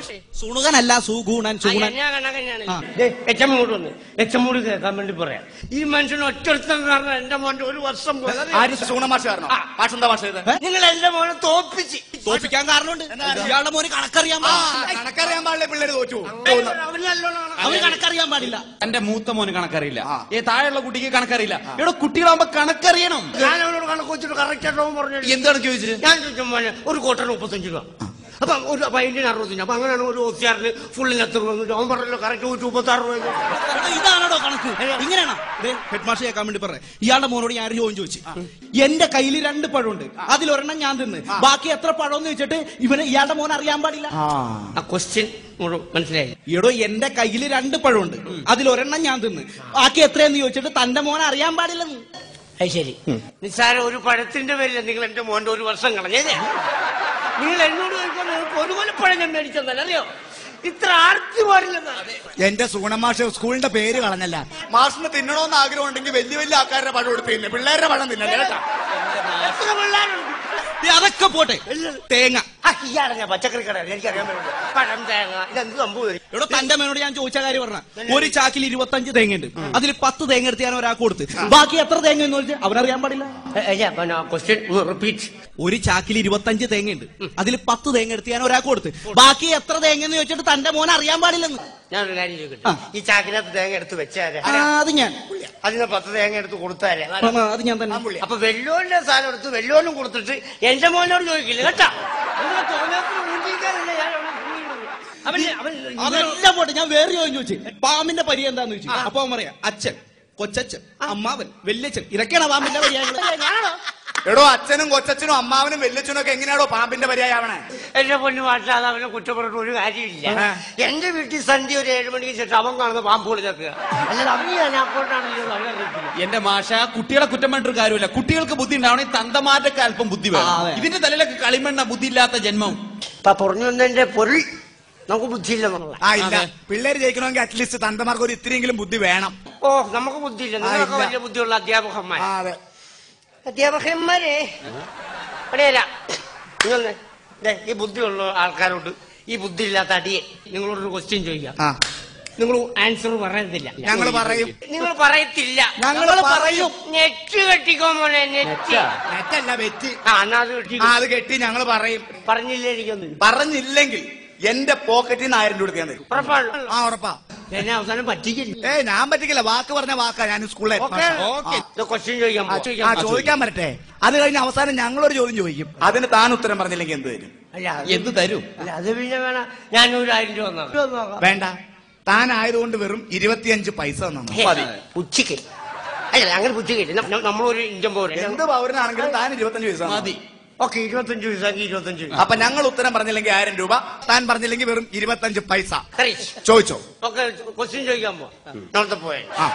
മാഷേ സുണുകനല്ല സുഗുണൻ ആ, സുഗുണൻ ഞാൻ കണക്കന്നെയാണ് ആ. എച്ചം ഇങ്ങോട്ട് വന്ന് എച്ചം കൂടി കേൾക്കാൻ വേണ്ടി പറയാം ഈ മനുഷ്യന് ഒറ്റ കാരണം എന്റെ മോന്റെ ഒരു വർഷം പോയത് അറിയോ? ആര് സൂണ മാഷ് കാരണം ആ. മാഷ് എന്താ മാഷ് ചെയ്തത് നിങ്ങൾ എന്റെ മോനെ തോപ്പിച്ച് തോപ്പിക്കാൻ കാരണമുണ്ട് ഇയാളുടെ മോന് കണക്കറിയാൻ പാടില്ല. കണക്കറിയാൻ പാടില്ല പിള്ളേര് തോറ്റു അവന് നല്ലോണം അവന് കണക്കറിയാൻ പാടില്ല എന്റെ മൂത്ത മോന് കണക്കറിയില്ല ആ. ഏ താഴെയുള്ള കുട്ടിക്ക് കണക്കറിയില്ല ഇവിടെ കുട്ടികളാകുമ്പോ കണക്കറിയണം ഞാൻ അവനോട് കണക്ക് വെച്ചിട്ട് കറക്റ്റ് ആയിട്ട് അവൻ പറഞ്ഞു എന്താണ് ചോദിച്ചത് ഞാൻ ചോദിച്ചു മോനെ ഒരു കോട്ടന് മുപ്പത്തഞ്ച് രൂപ അപ്പൊ ഒരു പൈന്റിന് അറുപത്തഞ്ച് അപ്പൊ അങ്ങനെയാണ് ഒരു ഓസിയാറിന് ഫുള്ളിന് എത്ര രൂപ എന്ന് അവൻ പറഞ്ഞല്ലോ കറക്റ്റ് ഒരു മുപ്പത്തി ആറ് രൂപ എടാ, ഇതാണോ കണക്ക് ഇങ്ങനെയാണോ ഹെഡ് മാഷ് കേൾക്കാൻ വേണ്ടി പറയാം ഇയാളുടെ മോനോട് ഞാൻ ഒരു ചോദ്യം ചോദിച്ചു എന്റെ കയ്യിൽ രണ്ട് പഴമുണ്ട് അതിലൊരെണ്ണം ഞാൻ തിന്ന് ബാക്കി എത്ര പഴം എന്ന് വെച്ചിട്ട് ഇവന് ഇയാളുടെ മോൻ അറിയാൻ പാടില്ല ആ ക്വസ്റ്റ്യൻ മനസ്സിലായി എടോ എന്റെ കയ്യിൽ രണ്ട് പഴമുണ്ട് അതിലൊരെണ്ണം ഞാൻ തിന്ന് ബാക്കി എത്രയെന്ന് ചോദിച്ചിട്ട് തന്റെ മോൻ അറിയാൻ പാടില്ലെന്ന് അത് ശരി നിസ്സാര ഒരു പഴത്തിന്റെ പേരിൽ നിങ്ങൾ എന്റെ മോന്റെ ഒരു വർഷം കളഞ്ഞേ നിങ്ങൾ എന്നോട് ചോദിക്കാൻ നിങ്ങൾക്ക് ഒരു കൊലപ്പഴം ഞാൻ മേടിച്ചെന്നല്ല അറിയോ ഇത്ര ആർത്തി പാടില്ലെന്നാ എന്റെ സൂണമാഷ് സ്കൂളിന്റെ പേര് കളഞ്ഞല്ല മാഷിന് തിന്നണോന്ന് ആഗ്രഹം ഉണ്ടെങ്കിൽ വലിയ വലിയ ആൾക്കാരുടെ പഴം എടുത്ത് തിന്നെ പിള്ളേരുടെ പഴം തിന്നല്ലേ കേട്ടാ എത്ര പിള്ളേരുണ്ട് ദേ, അതൊക്കെ പോട്ടെ തേങ്ങ ആ, ഇയാളെ ഞാൻ പച്ചക്കറി കട എനിക്കറിയാൻ പറ്റില്ല പഴം തേങ്ങ ഇതെന്ത് സംഭവം എടോ തന്റെ മോനോട് ഞാൻ ചോദിച്ച കാര്യം പറഞ്ഞ ഒരു ചാക്കിൽ ഇരുപത്തഞ്ച് തേങ്ങ ഉണ്ട് അതിൽ പത്ത് തേങ്ങ എടുത്ത് ഞാൻ ഒരാൾക്ക് കൊടുത്ത് ബാക്കി എത്ര തേങ്ങ എന്ന് ചോദിച്ചാൽ അവനറിയാൻ പാടില്ല ക്വസ്റ്റ്യൻ റിപ്പീറ്റ് ഒരു ചാക്കിൽ ഇരുപത്തഞ്ച് തേങ്ങ ഉണ്ട് അതിൽ പത്ത് തേങ്ങ എടുത്ത് ഞാൻ ഒരാൾക്ക് കൊടുത്ത് ബാക്കി എത്ര തേങ്ങ എന്ന് ചോദിച്ചിട്ട് തന്റെ മോൻ അറിയാൻ പാടില്ലെന്ന് ഞാനൊരു കാര്യം ചോദിക്കട്ടെ ആ. ഈ ചാക്കിനകത്ത് തേങ്ങ എടുത്ത് വെച്ചാരെ ആ, അത് ഞാൻ അതിന് പത്ത് തേങ്ങ എടുത്ത് കൊടുത്താരെ ആ, ആ, അത് ഞാൻ തന്നെ അപ്പൊ വെല്ലോന്റെ സാധനം എടുത്ത് വെല്ലോനും കൊടുത്തിട്ട് എന്റെ മോനോട് ചോദിക്കില്ല കേട്ടാ നിങ്ങളെ തോന്നിയപ്പോൾ ഊട്ടിക്കാനല്ലേ ഞാൻ അവിടെ ഭൂമിയിലുള്ളത്. അവൻ അവൻ അതെല്ലാം പോട്ടെ ഞാൻ വേറെ ചോദ്യം ചോദിച്ചു പാമ്പിന്റെ പരി എന്താന്ന് ചോദിച്ചു അപ്പൊ അവൻ പറയാം അച്ഛൻ കൊച്ചച്ഛൻ അമ്മാവൻ വല്യച്ഛൻ ഇതൊക്കെയാണ് പാമ്പിന്റെ പര്യായങ്ങൾ ഞാനാണോ എടോ അച്ഛനും കൊച്ചച്ഛനും അമ്മാവനും വല്യച്ഛനും ഒക്കെ എങ്ങനെയാണോ പാമ്പിന്റെ പര്യായാവണേ എന്റെ പൊന്നു മാറ്റാതെ അവനെ കുറ്റപ്പെടുന്ന ഒരു കാര്യമില്ല എന്റെ വീട്ടിൽ സന്ധ്യ ഒരു ഏഴ് മണിക്ക് ശേഷം അവൻ കാണുന്ന പാമ്പുകൾ ചേക്കുക അല്ലാതെ അവന് ഞാൻ അക്കൗണ്ടാണല്ലോ അവനറിയത്തില്ല എന്റെ മാഷ കുട്ടികളെ കുറ്റം പറഞ്ഞിട്ട് കാര്യമില്ല കുട്ടികൾക്ക് ബുദ്ധി ഉണ്ടാവണമെങ്കിൽ തന്തമാറ്റൊക്കെ അല്പം ബുദ്ധി ആ, വേണം അതെ. ഇതിന്റെ തലയിലൊക്കെ കളിമണ്ണ ബുദ്ധി ഇല്ലാത്ത ജന്മം ഇപ്പൊ പറഞ്ഞു വന്നതിന്റെ പൊരുൾ നമുക്ക് ബുദ്ധിയില്ലെന്നുള്ള ആ ഇല്ല അതെ. പിള്ളേര് ജയിക്കണമെങ്കിൽ അറ്റ്ലീസ്റ്റ് തന്തമാർക്ക് ഒരു ഇത്തിരിയെങ്കിലും ബുദ്ധി വേണം ഓ നമുക്ക് ബുദ്ധിയില്ല ആ, നിങ്ങളൊക്കെ ഇല്ല. വലിയ ബുദ്ധിയുള്ള അധ്യാപകന്മാർ ആ അതെ അധ്യാപകന്മാരെ അടിയല്ല നിങ്ങൾ ദേ, ഈ ബുദ്ധിയുള്ള ആൾക്കാരോട് ഈ ബുദ്ധി ഇല്ലാത്ത അടിയെ നിങ്ങളോടൊരു ക്വസ്റ്റ്യൻ ചോദിക്കാം ആ നിങ്ങൾ ആൻസർ പറയത്തില്ല ഞങ്ങൾ പറയും നിങ്ങൾ പറയത്തില്ല ഞങ്ങൾ പറയും നെറ്റ് കെട്ടിക്കോ മോനെ നെറ്റ് നെറ്റല്ല വെറ്റി ആ എന്നാ അത് കെട്ടി ആ അത് കെട്ടി ഞങ്ങൾ പറയും പറഞ്ഞില്ലേ എനിക്കൊന്നും പറഞ്ഞില്ലെങ്കിൽ എന്റെ പോക്കറ്റിൽ നിന്ന് ആയിരം രൂപ എടുക്കാൻ തരും ഉറപ്പാണല്ലോ ആ ഉറപ്പാ എന്നെ അവസാനം പറ്റിക്കില്ല ഏ ഞാൻ പറ്റിക്കില്ല വാക്ക് പറഞ്ഞ വാക്കാ ഞാൻ സ്കൂളിൽ ഓക്കെ ക്വസ്റ്റ്യൻ ചോദിക്കാം ആ ചോദിക്കാൻ പറ്റട്ടെ അത് കഴിഞ്ഞ് അവസാനം ഞങ്ങളൊരു ചോദ്യം ചോദിക്കും അതിന് താൻ ഉത്തരം പറഞ്ഞില്ലെങ്കിൽ എന്ത് തരും അല്ല അത് എന്ത് തരും അല്ല അത് പിന്നെ വേണം ഞാൻ ഒരു ആയിരം രൂപ തന്നേക്കാം. വേണ്ട താൻ ആയതുകൊണ്ട് വെറും ഇരുപത്തിയഞ്ച് പൈസ തന്നു ഹേ, മതി ഉച്ചയ്ക്ക് അല്ല അങ്ങനെ ഉച്ചയ്ക്ക് നമ്മളൊരു ഇഞ്ചം പോലെ എന്ത് പൗരനാണെങ്കിലും താൻ ഇരുപത്തഞ്ച് പൈസ തന്നാ മതി ഓക്കെ ഇരുപത്തഞ്ച് പൈസ ഇരുപത്തഞ്ച് പൈസ അപ്പൊ ഞങ്ങൾ ഉത്തരം പറഞ്ഞില്ലെങ്കിൽ ആയിരം രൂപ താൻ പറഞ്ഞില്ലെങ്കിൽ വെറും ഇരുപത്തഞ്ച് പൈസ ഹരീഷ് ചോദിച്ചോ ഓക്കെ ക്വസ്റ്റ്യൻ ചോദിക്കാൻ പോ നമ്മളത്തെ പോയ ആ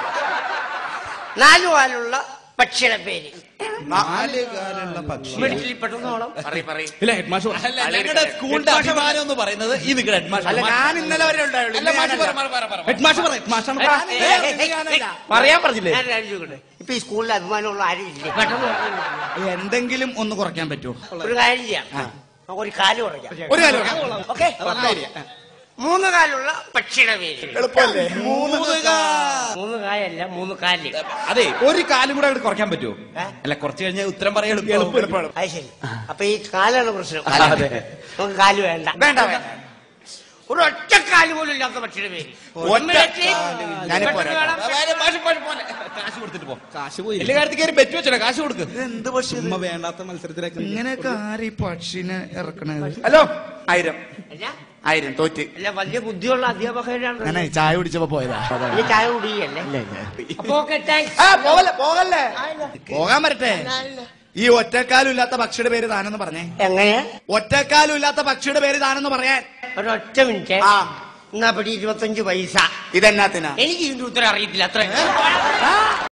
നാലു കാലുള്ള പക്ഷിയുടെ പേര് നാല് കാലുള്ള പക്ഷി മെഡിക്കലിൽ പെട്ടെന്ന് പോകണം പറയ് പറയ് ഇല്ല ഹെഡ് മാഷ് അല്ല ഞങ്ങളുടെ സ്കൂളിന്റെ അഭിമാനം എന്ന് പറയുന്നത് ഈ നിങ്ങളുടെ ഹെഡ് മാഷ് അല്ല ഞാൻ ഇന്നലെ വരെ ഉണ്ടായുള്ളൂ അല്ല ഇന്ന് മാഷ് പറ, ഞാനല്ല. പറ, പറ, പറ. ഹെഡ് മാഷ് പറയാം ഹെഡ് മാഷാണ് ഏയ്, പറയുന്നത്. ഏയ്, ഏയ്, ഏയ്, ഞാനല്ല. പറയാൻ പറഞ്ഞില്ലേ ഞാൻ കാര്യം ചോദിക്കട്ടെ ഇപ്പൊ ഈ സ്കൂളിൽ അഭിമാനമുള്ള ആരും ഇല്ലേ പെട്ടെന്ന് പറഞ്ഞാൽ എന്തെങ്കിലും ഒന്ന് കുറയ്ക്കാൻ പറ്റുമോ ഒരു കാര്യം ചെയ്യാം നമുക്ക് ഒരു കാല് കുറയ്ക്കാം ഒരു കാര്യം പറയാം. ഓക്കെ നല്ല idea. മൂന്ന് കാലുള്ള പക്ഷിയുടെ പേര് എളുപ്പമല്ലേ മൂന്ന് മൂന്ന് കായല്ല മൂന്ന് കാല് അതെ ഒരു കാലും കൂടെ അങ്ങോട്ട് കുറയ്ക്കാൻ പറ്റുമോ ഏ? അല്ല കുറച്ച് കഴിഞ്ഞാൽ ഉത്തരം പറയാൻ എളുപ്പം എളുപ്പം അത് ശരി അപ്പൊ ഈ കാലാണ് പ്രശ്നം അതെ. നമുക്ക് കാല് വേണ്ട വേണ്ട വേണ്ട ഒരു ഒറ്റ കാല് പോലും ഇല്ലാത്ത പക്ഷിയുടെ പേര് ഒറ്റ Immediately ഞാനിപ്പോ പെട്ടെന്ന് വരാം. വേണം. മാഷ് പോരെ, പോരെ. കാശ് കൊടുത്തിട്ട് പോ കാശ് പോയി എല്ലാ കാര്യത്തിൽ കയറി ബെറ്റ് വെച്ചോടാ കാശ് കൊടുക്ക് എന്ത് പക്ഷി ഉമ്മ വേണ്ടാത്ത മത്സരത്തിലേക്ക് ഇങ്ങനെയൊക്കെ ആര് ഈ പക്ഷിനെ ഇറക്കണത് ഹലോ ആയിരം അല്ല ആയിരം തോറ്റ് അല്ല വലിയ ബുദ്ധിയുള്ള അധ്യാപകരാണ് ഞാനേ ചായ കുടിച്ചപ്പോ പോയതാ വലിയ ചായ കുടിയല്ലേ അപ്പൊ ഓക്കെ താങ്ക്സ് ആ പോകല്ലേ പോകല്ലേ പോകാൻ വരട്ടെ ഈ ഒറ്റക്കാലും ഇല്ലാത്ത പക്ഷിയുടെ പേര് താനെന്ന് പറഞ്ഞേ എങ്ങനെ ഒറ്റക്കാലും ഇല്ലാത്ത പക്ഷിയുടെ പേര് താനെന്ന് പറയാൻ ഒരൊറ്റ മിനിറ്റ് ആ എന്നാ പടി ഇരുപത്തഞ്ച് പൈസ ഇതെന്നാത്തിനാ എനിക്ക് ഇതിന്റെ ഉത്തരം അറിയത്തില്ല അത്ര